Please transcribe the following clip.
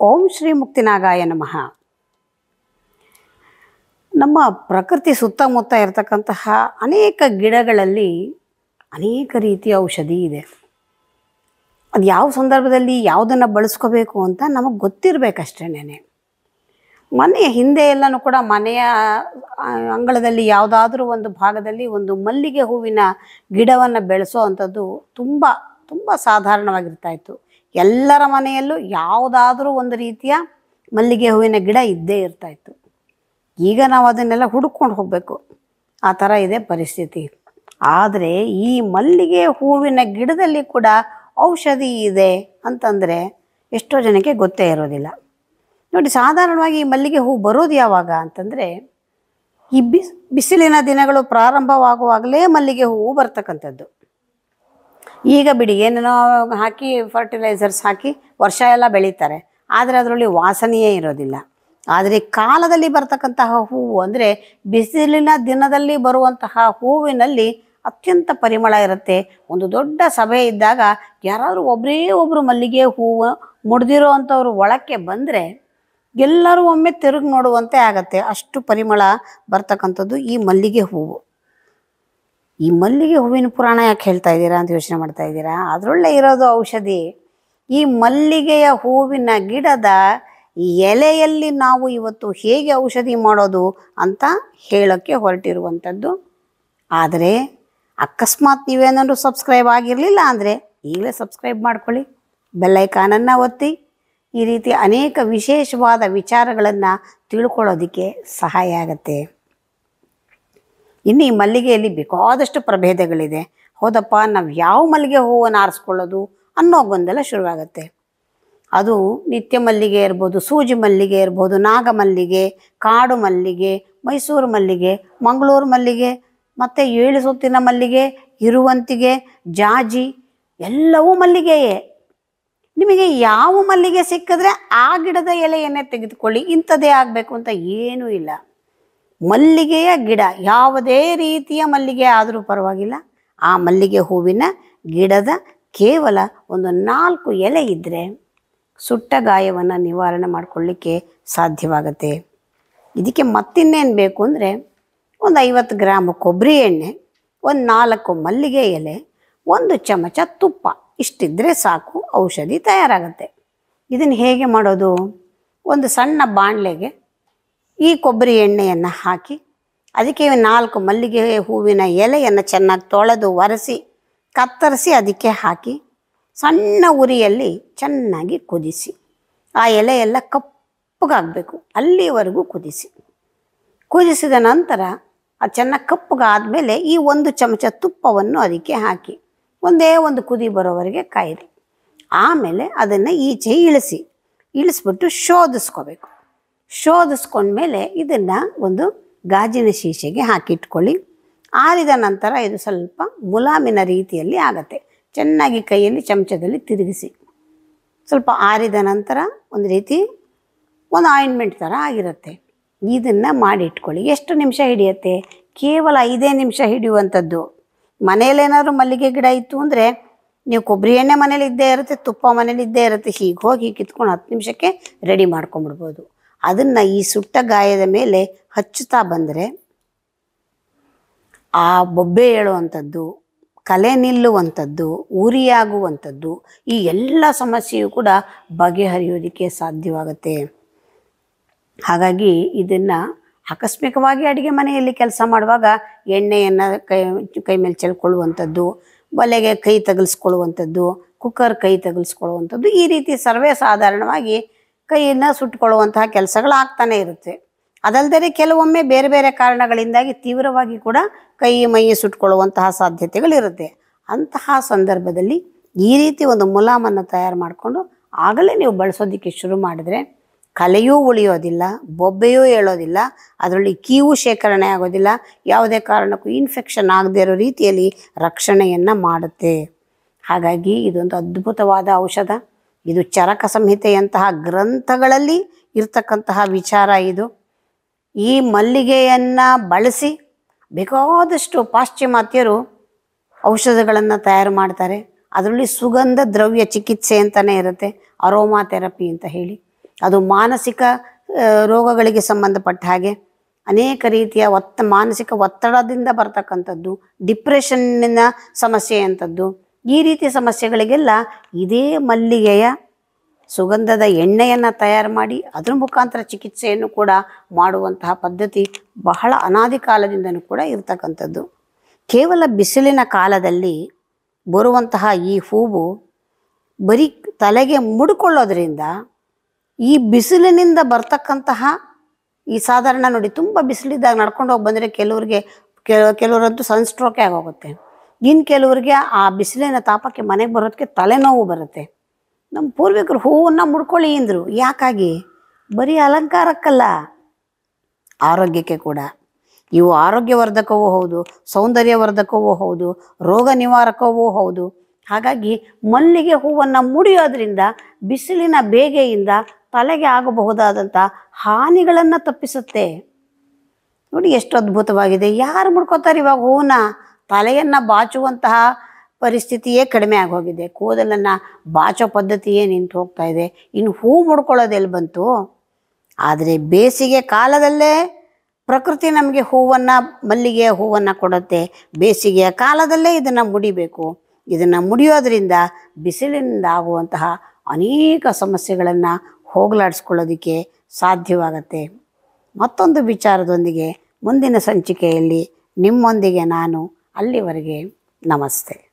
ಓಂ ಶ್ರೀ ಮುಕ್ತಿನಾಗಾಯ ನಮಃ ನಮ್ಮ ಪ್ರಕೃತಿ ಸುತ್ತಮುತ್ತ ಇರತಕ್ಕಂತಹ ಅನೇಕ ಗಿಡಗಳಲ್ಲಿ ಅನೇಕ ರೀತಿಯ ಔಷಧಿ ಇದೆ ಅದು ಯಾವ ಸಂದರ್ಭದಲ್ಲಿ ಯಾವುದನ್ನು ಬಳಸ್ಕೋಬೇಕು ಅಂತ ನಮಗೆ ಗೊತ್ತಿರಬೇಕಷ್ಟೇನೆ ಮನೆಯ ಹಿಂದೆ ಎಲ್ಲನೂ ಕೂಡ ಮನೆಯ ಆ, ಅಂಗಳದಲ್ಲಿ ಯಾವುದಾದ್ರೂ ಒಂದು ಭಾಗದಲ್ಲಿ ಒಂದು ಮಲ್ಲಿಗೆ ಹೂವಿನ ಗಿಡವನ್ನು ಬೆಳೆಸೋ ಅಂಥದ್ದು ತುಂಬ ತುಂಬ ಸಾಧಾರಣವಾಗಿರ್ತಾ ಇತ್ತು ಎಲ್ಲರ ಮನೆಯಲ್ಲೂ ಯಾವುದಾದ್ರೂ ಒಂದು ರೀತಿಯ ಮಲ್ಲಿಗೆ ಹೂವಿನ ಗಿಡ ಇದ್ದೇ ಇರ್ತಾ ಇತ್ತು ಈಗ ನಾವು ಅದನ್ನೆಲ್ಲ ಹುಡುಕೊಂಡು ಹೋಗಬೇಕು ಆ ಥರ ಇದೆ ಪರಿಸ್ಥಿತಿ ಆದರೆ ಈ ಮಲ್ಲಿಗೆ ಹೂವಿನ ಗಿಡದಲ್ಲಿ ಕೂಡ ಔಷಧಿ ಇದೆ ಅಂತಂದರೆ ಎಷ್ಟೋ ಜನಕ್ಕೆ ಗೊತ್ತೇ ಇರೋದಿಲ್ಲ ನೋಡಿ ಸಾಧಾರಣವಾಗಿ ಈ ಮಲ್ಲಿಗೆ ಹೂ ಬರೋದು ಯಾವಾಗ ಅಂತಂದರೆ ಈ ಬಿಸ್ ಬಿಸಿಲಿನ ದಿನಗಳು ಪ್ರಾರಂಭವಾಗುವಾಗಲೇ ಮಲ್ಲಿಗೆ ಹೂವು ಬರ್ತಕ್ಕಂಥದ್ದು ಈಗ ಬಿಡಿ ಏನೇನೋ ಹಾಕಿ ಫರ್ಟಿಲೈಸರ್ಸ್ ಹಾಕಿ ವರ್ಷ ಎಲ್ಲ ಬೆಳೀತಾರೆ ಆದರೆ ಅದರಲ್ಲಿ ವಾಸನೆಯೇ ಇರೋದಿಲ್ಲ ಆದರೆ ಕಾಲದಲ್ಲಿ ಬರ್ತಕ್ಕಂತಹ ಹೂವು ಅಂದರೆ ಬಿಸಿಲಿನ ದಿನದಲ್ಲಿ ಬರುವಂತಹ ಹೂವಿನಲ್ಲಿ ಅತ್ಯಂತ ಪರಿಮಳ ಇರುತ್ತೆ ಒಂದು ದೊಡ್ಡ ಸಭೆ ಇದ್ದಾಗ ಯಾರಾದರೂ ಒಬ್ಬರೇ ಒಬ್ಬರು ಮಲ್ಲಿಗೆ ಹೂವು ಮುಡ್ದಿರೋ ಅಂಥವ್ರು ಒಳಕ್ಕೆ ಬಂದರೆ ಎಲ್ಲರೂ ಒಮ್ಮೆ ತಿರುಗಿ ನೋಡುವಂತೆ ಆಗತ್ತೆ ಅಷ್ಟು ಪರಿಮಳ ಬರ್ತಕ್ಕಂಥದ್ದು ಈ ಮಲ್ಲಿಗೆ ಹೂವು ಈ ಮಲ್ಲಿಗೆ ಹೂವಿನ ಪುರಾಣ ಯಾಕೆ ಹೇಳ್ತಾ ಇದ್ದೀರಾ ಅಂತ ಯೋಚನೆ ಮಾಡ್ತಾ ಇದ್ದೀರಾ ಅದರೊಳ್ಳೆ ಇರೋದು ಔಷಧಿ ಈ ಮಲ್ಲಿಗೆಯ ಹೂವಿನ ಗಿಡದ ಎಲೆಯಲ್ಲಿ ನಾವು ಇವತ್ತು ಹೇಗೆ ಔಷಧಿ ಮಾಡೋದು ಅಂತ ಹೇಳೋಕ್ಕೆ ಹೊರಟಿರುವಂಥದ್ದು ಆದರೆ ಅಕಸ್ಮಾತ್ ನೀವೇನಾದ್ರು ಸಬ್ಸ್ಕ್ರೈಬ್ ಆಗಿರಲಿಲ್ಲ ಅಂದರೆ ಈಗಲೇ ಸಬ್ಸ್ಕ್ರೈಬ್ ಮಾಡ್ಕೊಳ್ಳಿ ಬೆಲ್ಲೈಕಾನನ್ನು ಒತ್ತಿ ಈ ರೀತಿ ಅನೇಕ ವಿಶೇಷವಾದ ವಿಚಾರಗಳನ್ನು ತಿಳ್ಕೊಳ್ಳೋದಕ್ಕೆ ಸಹಾಯ ಆಗುತ್ತೆ ಇನ್ನು ಈ ಮಲ್ಲಿಗೆಯಲ್ಲಿ ಬೇಕಾದಷ್ಟು ಪ್ರಭೇದಗಳಿದೆ ಹೌದಪ್ಪ ನಾವು ಯಾವ ಮಲ್ಲಿಗೆ ಹೂವನ್ನು ಆರಿಸ್ಕೊಳ್ಳೋದು ಅನ್ನೋ ಗೊಂದಲ ಶುರುವಾಗುತ್ತೆ ಅದು ನಿತ್ಯ ಮಲ್ಲಿಗೆ ಇರ್ಬೋದು ಸೂಜಿ ಮಲ್ಲಿಗೆ ಇರ್ಬೋದು ನಾಗಮಲ್ಲಿಗೆ ಕಾಡು ಮಲ್ಲಿಗೆ ಮೈಸೂರು ಮಲ್ಲಿಗೆ ಮಂಗಳೂರು ಮಲ್ಲಿಗೆ ಮತ್ತು ಏಳು ಸುತ್ತಿನ ಮಲ್ಲಿಗೆ ಇರುವಂತಿಗೆ ಜಾಜಿ ಎಲ್ಲವೂ ಮಲ್ಲಿಗೆಯೇ ನಿಮಗೆ ಯಾವ ಮಲ್ಲಿಗೆ ಸಿಕ್ಕಿದ್ರೆ ಆ ಗಿಡದ ಎಲೆಯನ್ನೇ ತೆಗೆದುಕೊಳ್ಳಿ ಇಂಥದ್ದೇ ಆಗಬೇಕು ಅಂತ ಏನೂ ಇಲ್ಲ ಮಲ್ಲಿಗೆಯ ಗಿಡ ಯಾವುದೇ ರೀತಿಯ ಮಲ್ಲಿಗೆ ಆದರೂ ಪರವಾಗಿಲ್ಲ ಆ ಮಲ್ಲಿಗೆ ಹೂವಿನ ಗಿಡದ ಕೇವಲ ಒಂದು ನಾಲ್ಕು ಎಲೆ ಇದ್ದರೆ ಸುಟ್ಟ ಗಾಯವನ್ನು ನಿವಾರಣೆ ಮಾಡಿಕೊಳ್ಳಿಕ್ಕೆ ಸಾಧ್ಯವಾಗುತ್ತೆ ಇದಕ್ಕೆ ಮತ್ತಿನ್ನೇನು ಬೇಕು ಅಂದರೆ ಒಂದು ಐವತ್ತು ಗ್ರಾಮ್ ಕೊಬ್ಬರಿ ಎಣ್ಣೆ ಒಂದು ನಾಲ್ಕು ಮಲ್ಲಿಗೆ ಎಲೆ ಒಂದು ಚಮಚ ತುಪ್ಪ ಇಷ್ಟಿದ್ರೆ ಸಾಕು ಔಷಧಿ ತಯಾರಾಗುತ್ತೆ ಇದನ್ನು ಹೇಗೆ ಮಾಡೋದು ಒಂದು ಸಣ್ಣ ಬಾಣಲೆಗೆ ಈ ಕೊಬ್ಬರಿ ಎಣ್ಣೆಯನ್ನು ಹಾಕಿ ಅದಕ್ಕೆ ನಾಲ್ಕು ಮಲ್ಲಿಗೆ ಹೂವಿನ ಎಲೆಯನ್ನು ಚೆನ್ನಾಗಿ ತೊಳೆದು ಒರೆಸಿ ಕತ್ತರಿಸಿ ಅದಕ್ಕೆ ಹಾಕಿ ಸಣ್ಣ ಉರಿಯಲ್ಲಿ ಚೆನ್ನಾಗಿ ಕುದಿಸಿ ಆ ಎಲೆ ಎಲ್ಲ ಕಪ್ಪಗಾಗಬೇಕು ಅಲ್ಲಿವರೆಗೂ ಕುದಿಸಿ ಕುದಿಸಿದ ನಂತರ ಅದು ಚೆನ್ನಾಗಿ ಕಪ್ಪಗಾದ್ಮೇಲೆ ಈ ಒಂದು ಚಮಚ ತುಪ್ಪವನ್ನು ಅದಕ್ಕೆ ಹಾಕಿ ಒಂದೇ ಒಂದು ಕುದಿ ಬರೋವರೆಗೆ ಕಾಯಿರಿ ಆಮೇಲೆ ಅದನ್ನು ಈಚೆ ಇಳಿಸಿ ಇಳಿಸ್ಬಿಟ್ಟು ಶೋಧಿಸ್ಕೋಬೇಕು ಶೋಧಿಸ್ಕೊಂಡ್ಮೇಲೆ ಇದನ್ನು ಒಂದು ಗಾಜಿನ ಶೀಶೆಗೆ ಹಾಕಿಟ್ಕೊಳ್ಳಿ ಆರಿದ ನಂತರ ಇದು ಸ್ವಲ್ಪ ಮುಲಾಮಿನ ರೀತಿಯಲ್ಲಿ ಆಗತ್ತೆ ಚೆನ್ನಾಗಿ ಕೈಯಲ್ಲಿ ಚಮಚದಲ್ಲಿ ತಿರುಗಿಸಿ ಸ್ವಲ್ಪ ಆರಿದ ನಂತರ ಒಂದು ರೀತಿ ಒಂದು ಆಯಿಂಟ್ಮೆಂಟ್ ಥರ ಆಗಿರುತ್ತೆ ಇದನ್ನು ಮಾಡಿಟ್ಕೊಳ್ಳಿ ಎಷ್ಟು ನಿಮಿಷ ಹಿಡಿಯುತ್ತೆ ಕೇವಲ ಐದೇ ನಿಮಿಷ ಹಿಡಿಯುವಂಥದ್ದು ಮನೇಲೇನಾದ್ರು ಮಲ್ಲಿಗೆ ಗಿಡ ಇತ್ತು ಅಂದರೆ ನೀವು ಕೊಬ್ಬರಿ ಎಣ್ಣೆ ಮನೇಲಿ ಇದ್ದೇ ಇರುತ್ತೆ ತುಪ್ಪ ಮನೇಲಿ ಇದ್ದೇ ಇರುತ್ತೆ ಹೀಗೆ ಹೋಗಿ ಕಿತ್ಕೊಂಡು ಹತ್ತು ನಿಮಿಷಕ್ಕೆ ರೆಡಿ ಮಾಡ್ಕೊಂಬಿಡ್ಬೋದು ಅದನ್ನು ಈ ಸುಟ್ಟ ಗಾಯದ ಮೇಲೆ ಹಚ್ಚುತ್ತಾ ಬಂದರೆ ಆ ಬೊಬ್ಬೆ ಏಳುವಂಥದ್ದು ಕಲೆ ನಿಲ್ಲುವಂಥದ್ದು ಉರಿಯಾಗುವಂಥದ್ದು ಈ ಎಲ್ಲ ಸಮಸ್ಯೆಯು ಕೂಡ ಬಗೆಹರಿಯೋದಕ್ಕೆ ಸಾಧ್ಯವಾಗುತ್ತೆ ಹಾಗಾಗಿ ಇದನ್ನು ಆಕಸ್ಮಿಕವಾಗಿ ಅಡುಗೆ ಮನೆಯಲ್ಲಿ ಕೆಲಸ ಮಾಡುವಾಗ ಎಣ್ಣೆಯನ್ನು ಕೈ ಕೈ ಮೇಲೆ ಚೆಲ್ಕೊಳ್ಳುವಂಥದ್ದು ಒಲೆಗೆ ಕೈ ತಗಲಿಸ್ಕೊಳ್ಳುವಂಥದ್ದು ಕುಕ್ಕರ್ ಕೈ ತಗಲಿಸ್ಕೊಳ್ಳುವಂಥದ್ದು ಈ ರೀತಿ ಸರ್ವೇ ಸಾಧಾರಣವಾಗಿ ಕೈಯನ್ನು ಸುಟ್ಕೊಳ್ಳುವಂತಹ ಕೆಲಸಗಳು ಆಗ್ತಾನೆ ಇರುತ್ತೆ ಅದಲ್ಲದೆ ಕೆಲವೊಮ್ಮೆ ಬೇರೆ ಬೇರೆ ಕಾರಣಗಳಿಂದಾಗಿ ತೀವ್ರವಾಗಿ ಕೂಡ ಕೈ ಮೈ ಸುಟ್ಕೊಳ್ಳುವಂತಹ ಸಾಧ್ಯತೆಗಳಿರುತ್ತೆ ಅಂತಹ ಸಂದರ್ಭದಲ್ಲಿ ಈ ರೀತಿ ಒಂದು ಮುಲಾಮನ್ನು ತಯಾರು ಮಾಡಿಕೊಂಡು ಆಗಲೇ ನೀವು ಬಳಸೋದಕ್ಕೆ ಶುರು ಮಾಡಿದ್ರೆ ಕಲೆಯೂ ಉಳಿಯೋದಿಲ್ಲ ಬೊಬ್ಬೆಯೂ ಹೇಳೋದಿಲ್ಲ ಅದರಲ್ಲಿ ಕೀವು ಶೇಖರಣೆ ಆಗೋದಿಲ್ಲ ಯಾವುದೇ ಕಾರಣಕ್ಕೂ ಇನ್ಫೆಕ್ಷನ್ ಆಗದೇ ಇರೋ ರೀತಿಯಲ್ಲಿ ರಕ್ಷಣೆಯನ್ನು ಮಾಡುತ್ತೆ ಹಾಗಾಗಿ ಇದೊಂದು ಅದ್ಭುತವಾದ ಔಷಧ ಇದು ಚರಕ ಸಂಹಿತೆಯಂತಹ ಗ್ರಂಥಗಳಲ್ಲಿ ಇರ್ತಕ್ಕಂತಹ ವಿಚಾರ ಇದು ಈ ಮಲ್ಲಿಗೆಯನ್ನು ಬಳಸಿ ಬೇಕಾದಷ್ಟು ಪಾಶ್ಚಿಮಾತ್ಯರು ಔಷಧಗಳನ್ನು ತಯಾರು ಮಾಡ್ತಾರೆ ಅದರಲ್ಲಿ ಸುಗಂಧ ದ್ರವ್ಯ ಚಿಕಿತ್ಸೆ ಅಂತಲೇ ಇರುತ್ತೆ ಅರೋಮಾ ಥೆರಪಿ ಅಂತ ಹೇಳಿ ಅದು ಮಾನಸಿಕ ಆ, ರೋಗಗಳಿಗೆ ಸಂಬಂಧಪಟ್ಟ ಹಾಗೆ ಅನೇಕ ರೀತಿಯ ಒತ್ತ ಮಾನಸಿಕ ಒತ್ತಡದಿಂದ ಬರ್ತಕ್ಕಂಥದ್ದು ಡಿಪ್ರೆಷನ್ನಿನ ಸಮಸ್ಯೆ ಅಂಥದ್ದು ಈ ರೀತಿಯ ಸಮಸ್ಯೆಗಳಿಗೆಲ್ಲ ಇದೇ ಮಲ್ಲಿಗೆಯ ಸುಗಂಧದ ಎಣ್ಣೆಯನ್ನು ತಯಾರು ಮಾಡಿ ಅದ್ರ ಮುಖಾಂತರ ಚಿಕಿತ್ಸೆಯನ್ನು ಕೂಡ ಮಾಡುವಂತಹ ಪದ್ಧತಿ ಬಹಳ ಅನಾದಿ ಕಾಲದಿಂದನೂ ಕೂಡ ಇರತಕ್ಕಂಥದ್ದು ಕೇವಲ ಬಿಸಿಲಿನ ಕಾಲದಲ್ಲಿ ಬರುವಂತಹ ಈ ಹೂವು ಬರೀ ತಲೆಗೆ ಮುಡ್ಕೊಳ್ಳೋದ್ರಿಂದ ಈ ಬಿಸಿಲಿನಿಂದ ಬರ್ತಕ್ಕಂತಹ ಈ ಸಾಧಾರಣ ನೋಡಿ ತುಂಬ ಬಿಸಿಲಿದ್ದಾಗ ನಡ್ಕೊಂಡು ಹೋಗಿ ಬಂದರೆ ಕೆಲವ್ರಿಗೆ ಕೆಲ- ಕೆಲವರಂತೂ ಸನ್ಸ್ಟ್ರೋಕೆ ಆಗೋಗುತ್ತೆ ಇನ್ನು ಕೆಲವರಿಗೆ ಆ ಬಿಸಿಲಿನ ತಾಪಕ್ಕೆ ಮನೆಗೆ ಬರೋದಕ್ಕೆ ತಲೆನೋವು ಬರುತ್ತೆ ನಮ್ಮ ಪೂರ್ವಿಕರು ಹೂವನ್ನು ಮುಡ್ಕೊಳ್ಳಿ ಅಂದರು ಯಾಕಾಗಿ ಬರೀ ಅಲಂಕಾರಕ್ಕಲ್ಲ ಆರೋಗ್ಯಕ್ಕೆ ಕೂಡ ಇವು ಆರೋಗ್ಯವರ್ಧಕವೂ ಹೌದು ಸೌಂದರ್ಯವರ್ಧಕವೂ ಹೌದು ರೋಗ ನಿವಾರಕವೂ ಹೌದು ಹಾಗಾಗಿ ಮಲ್ಲಿಗೆ ಹೂವನ್ನು ಮುಡಿಯೋದ್ರಿಂದ ಬಿಸಿಲಿನ ಬೇಗೆಯಿಂದ ತಲೆಗೆ ಆಗಬಹುದಾದಂಥ ಹಾನಿಗಳನ್ನು ತಪ್ಪಿಸುತ್ತೆ ನೋಡಿ ಎಷ್ಟು ಅದ್ಭುತವಾಗಿದೆ ಯಾರು ಮುಡ್ಕೋತಾರೆ ಇವಾಗ ಹೂವನ್ನ ತಲೆಯನ್ನು ಬಾಚುವಂತಹ ಪರಿಸ್ಥಿತಿಯೇ ಕಡಿಮೆ ಆಗೋಗಿದೆ ಕೂದಲನ್ನು ಬಾಚೋ ಪದ್ಧತಿಯೇ ನಿಂತು ಹೋಗ್ತಾ ಇದೆ ಇನ್ನು ಹೂ ಮುಡ್ಕೊಳ್ಳೋದು ಎಲ್ಲಿ ಬಂತು ಆದರೆ ಬೇಸಿಗೆ ಕಾಲದಲ್ಲೇ ಪ್ರಕೃತಿ ನಮಗೆ ಹೂವನ್ನು ಮಲ್ಲಿಗೆಯ ಹೂವನ್ನು ಕೊಡುತ್ತೆ ಬೇಸಿಗೆಯ ಕಾಲದಲ್ಲೇ ಇದನ್ನು ಮುಡಿಬೇಕು ಇದನ್ನು ಮುಡಿಯೋದ್ರಿಂದ ಬಿಸಿಲಿನಿಂದ ಆಗುವಂತಹ ಅನೇಕ ಸಮಸ್ಯೆಗಳನ್ನು ಹೋಗಲಾಡಿಸ್ಕೊಳ್ಳೋದಕ್ಕೆ ಸಾಧ್ಯವಾಗತ್ತೆ ಮತ್ತೊಂದು ವಿಚಾರದೊಂದಿಗೆ ಮುಂದಿನ ಸಂಚಿಕೆಯಲ್ಲಿ ನಿಮ್ಮೊಂದಿಗೆ ನಾನು ಅಲ್ಲಿವರೆಗೆ ನಮಸ್ತೆ